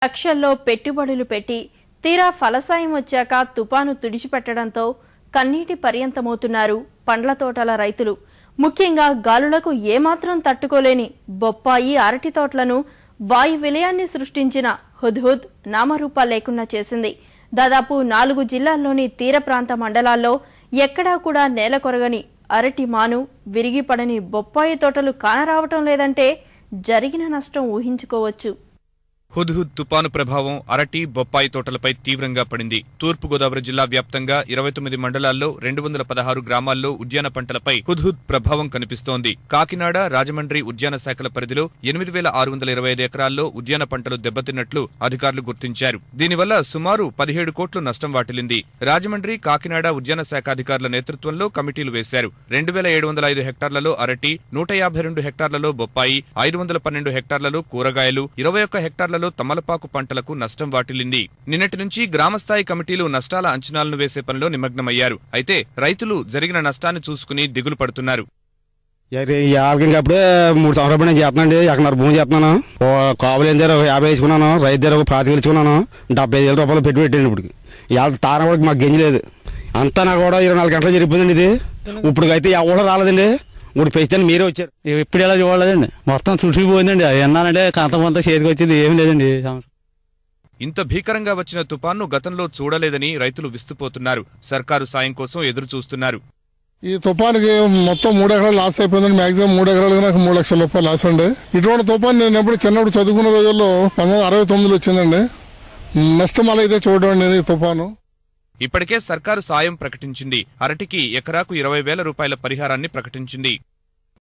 లక్షల్లో పెట్టుబడులు పెట్టి తీరా ఫలసాయం వచ్చాక తుపాను తుడిచిపెట్టడంతో కన్నీటి పర్యంతమవుతున్నారు పండ్ల తోటల రైతులు ముఖ్యంగా గాలులకు ఏమాత్రం తట్టుకోలేని బొప్పాయి అరటి తోటలను వాయు విలయాన్ని సృష్టించిన హుద్హుద్ నామరూపా లేకుండా చేసింది దాదాపు నాలుగు జిల్లాల్లోని తీర ప్రాంత మండలాల్లో ఎక్కడా కూడా నేల కొరగని అరటి మాను విరిగిపడని బొప్పాయి తోటలు కానరావటం లేదంటే జరిగిన నష్టం ఊహించుకోవచ్చు హుద్హుద్ తుపాను ప్రభావం అరటి బొప్పాయి తోటలపై తీవ్రంగా పడింది తూర్పుగోదావరి జిల్లా వ్యాప్తంగా ఇరవై తొమ్మిది మండలాల్లో రెండు వందల పదహారు గ్రామాల్లో ఉద్యాన పంటలపై హుద్హుద్ ప్రభావం కనిపిస్తోంది కాకినాడ రాజమండ్రి ఉద్యాన శాఖల పరిధిలో ఎనిమిది వేల ఆరు వందల ఇరవై ఐదు ఎకరాల్లో ఉద్యాన పంటలు దెబ్బతిన్నట్లు అధికారులు గుర్తించారు దీనివల్ల సుమారు పదిహేడు కోట్లు నష్టం వాటిల్లింది రాజమండ్రి కాకినాడ ఉద్యాన శాఖ అధికారుల నేతృత్వంలో కమిటీలు వేశారు రెండు వేల ఏడు వందల ఐదు హెక్టార్లలో అరటి నూట యాభై రెండు హెక్టార్లలో బొప్పాయి ఐదు వందల పన్నెండు హెక్టార్లలో కూరగాయలు ఇరవై ఒక్క హెక్టార్లలో తమలపాకు పంటలకు నష్టం వాటిల్లింది నిన్నటి నుంచి గ్రామస్థాయి కమిటీలు నష్టాల అంచనాలను వేసే పనిలో నిమగ్నమయ్యారు అయితే రైతులు జరిగిన నష్టాన్ని చూసుకుని దిగులు పడుతున్నారు యాభై ఇంకా అప్పుడే మూడు సంవత్సరాలు పడి నేను చేస్తున్నానండి ఎకరన్నర భూమి చేస్తున్నాను ఓ కాపులు ఏం దగ్గర ఒక యాభై వేసుకున్నాను రైతు దగ్గర ఒక పాతిక వేసుకున్నాను డెబ్బై ఐదు వేల రూపాయలు పెట్టి పెట్టాను ఇప్పుడు ఇవాళ తార కూడా మాకు గెంజి లేదు అంతా నాకు కూడా ఇరవై నాలుగు గంటలు జరిగిపోయిందండి ఇది ఇప్పుడు అయితే ఎవరు రాలేదండి ఇప్పుడు పెంచితే మీరే వచ్చారు ఇప్పుడు ఎలా చూడలేదండి మొత్తం చుట్టుకుపోయిందండి అది ఎన్నానంటే కంతమంతా చేతికి వచ్చింది ఏం లేదండి ఈ సంవత్సరం ఇంత భీకరంగా వచ్చిన తుపాన్ను గతంలో చూడలేదని రైతులు విస్తుపోతున్నారు సర్కారు సాయం కోసం ఎదురు చూస్తున్నారు ఈ తుఫానికి మొత్తం మూడు ఎకరాలు లాస్ అయిపోయిందండి మాక్సిమం మూడు ఎకరాలకు నాకు మూడు లక్షల రూపాయలు లాస్ అండి ఇటువంటి తుఫాన్ నేను ఎప్పుడు చిన్నప్పుడు చదువుకున్న రోజుల్లో పంతొమ్మిది వందల అరవై తొమ్మిదిలో వచ్చిందండి నష్టం అలా అయితే చూడడం ఈ తుఫాను ఇప్పటికే సర్కారు సాయం ప్రకటించింది అరటికి ఎకరాకు ఇరవై వేల రూపాయల పరిహారాన్ని ప్రకటించింది